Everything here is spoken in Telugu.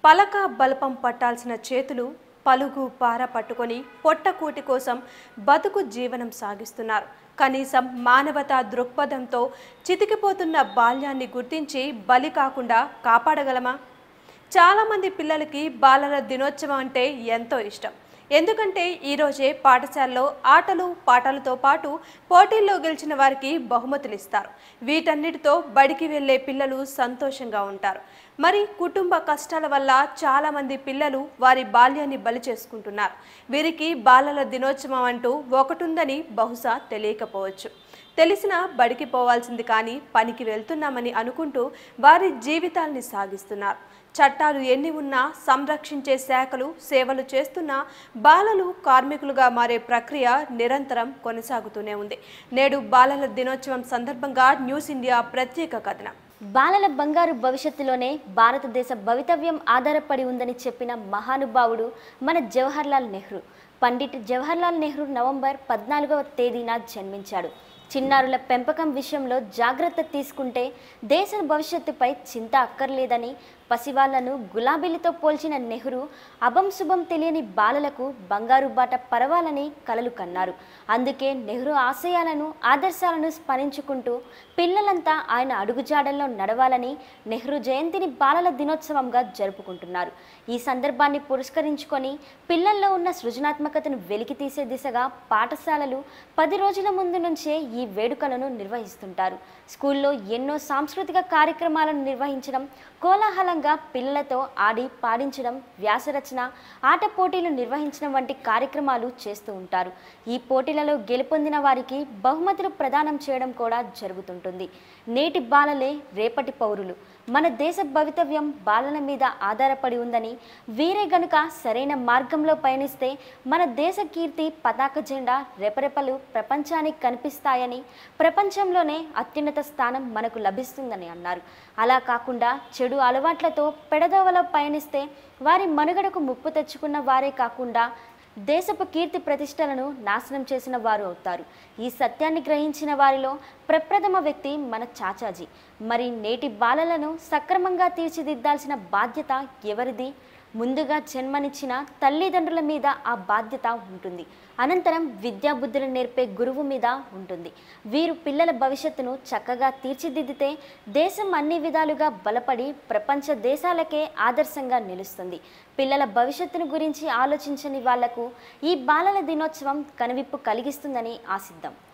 పలక బలపం పట్టాల్సిన చేతులు పలుగు పార పట్టుకొని పొట్టకూటి కోసం బతుకు జీవనం సాగిస్తున్నారు కనీసం మానవతా దృక్పథంతో చితికిపోతున్న బాల్యాన్ని గుర్తించి బలి కాకుండా కాపాడగలమా చాలామంది పిల్లలకి బాలల దినోత్సవం అంటే ఎంతో ఇష్టం ఎందుకంటే ఈరోజే పాఠశాలలో ఆటలు పాటలతో పాటు పోటీల్లో గెలిచిన వారికి బహుమతులు ఇస్తారు వీటన్నిటితో బడికి వెళ్ళే పిల్లలు సంతోషంగా ఉంటారు మరి కుటుంబ కష్టాల వల్ల చాలామంది పిల్లలు వారి బాల్యాన్ని బలి చేసుకుంటున్నారు వీరికి బాలల దినోత్సవం అంటూ ఒకటుందని బహుశా తెలియకపోవచ్చు తెలిసిన బడికి పోవాల్సింది కానీ పనికి వెళ్తున్నామని అనుకుంటూ వారి జీవితాల్ని సాగిస్తున్నారు చట్టాలు ఎన్ని ఉన్నా సంరక్షించే శాఖలు సేవలు చేస్తున్న బాలలు కార్మికులుగా మారే ప్రక్రియ నిరంతరం కొనసాగుతూనే ఉంది నేడు బాలల దినోత్సవం సందర్భంగా న్యూస్ ఇండియా ప్రత్యేక కథనం బాలల బంగారు భవిష్యత్తులోనే భారతదేశ భవితవ్యం ఆధారపడి ఉందని చెప్పిన మహానుభావుడు మన జవహర్లాల్ నెహ్రూ పండిట్ జవహర్లాల్ నెహ్రూ నవంబర్ పద్నాలుగవ తేదీన జన్మించాడు చిన్నారుల పెంపకం విషయంలో జాగ్రత్త తీసుకుంటే దేశ భవిష్యత్తుపై చింత అక్కర్లేదని పసివాళ్లను గులాబీలతో పోల్చిన నెహ్రూ అభం శుభం తెలియని బాలలకు బంగారు బాట పరవాలని కలలు కన్నారు అందుకే నెహ్రూ ఆశయాలను ఆదర్శాలను స్మరించుకుంటూ పిల్లలంతా ఆయన అడుగుజాడల్లో నడవాలని నెహ్రూ జయంతిని బాలల దినోత్సవంగా జరుపుకుంటున్నారు ఈ సందర్భాన్ని పురస్కరించుకొని పిల్లల్లో ఉన్న సృజనాత్మకతను వెలికితీసే దిశగా పాఠశాలలు పది రోజుల ముందు నుంచే ఈ వేడుకలను నిర్వహిస్తుంటారు స్కూల్లో ఎన్నో సాంస్కృతిక కార్యక్రమాలను నిర్వహించడం కోలాహలంగా పిల్లలతో ఆడి పాడించడం వ్యాసరచన ఆట పోటీలు నిర్వహించడం వంటి కార్యక్రమాలు చేస్తూ ఉంటారు ఈ పోటీలలో గెలుపొందిన వారికి బహుమతులు ప్రదానం చేయడం కూడా జరుగుతుంటుంది నేటి బాలలే రేపటి పౌరులు మన దేశ భవితవ్యం బాలల మీద ఆధారపడి ఉందని వీరే గనుక సరైన మార్గంలో పయనిస్తే మన దేశ కీర్తి పతాక జెండా రెపరెపలు ప్రపంచానికి కనిపిస్తాయని ప్రపంచంలోనే అత్యున్నత స్థానం మనకు లభిస్తుందని అన్నారు అలా కాకుండా చెడు అలవాట్లతో పెడదోవలో పయనిస్తే వారి మనుగడకు ముప్పు తెచ్చుకున్న వారే కాకుండా దేశపు కీర్తి ప్రతిష్టలను నాశనం చేసిన వారు అవుతారు ఈ సత్యాన్ని గ్రహించిన వారిలో ప్రప్రథమ వ్యక్తి మన చాచాజీ మరి నేటి బాలలను సక్రమంగా తీర్చిదిద్దాల్సిన బాధ్యత ఎవరిది ముందుగా జన్మనిచ్చిన తల్లిదండ్రుల మీద ఆ బాధ్యత ఉంటుంది అనంతరం విద్యాబుద్ధులు నేర్పే గురువు మీద ఉంటుంది వీరు పిల్లల భవిష్యత్తును చక్కగా తీర్చిదిద్దితే దేశం అన్ని విధాలుగా బలపడి ప్రపంచ దేశాలకే ఆదర్శంగా నిలుస్తుంది పిల్లల భవిష్యత్తును గురించి ఆలోచించని వాళ్లకు ఈ బాలల దినోత్సవం కనువిప్పు కలిగిస్తుందని ఆశిద్దాం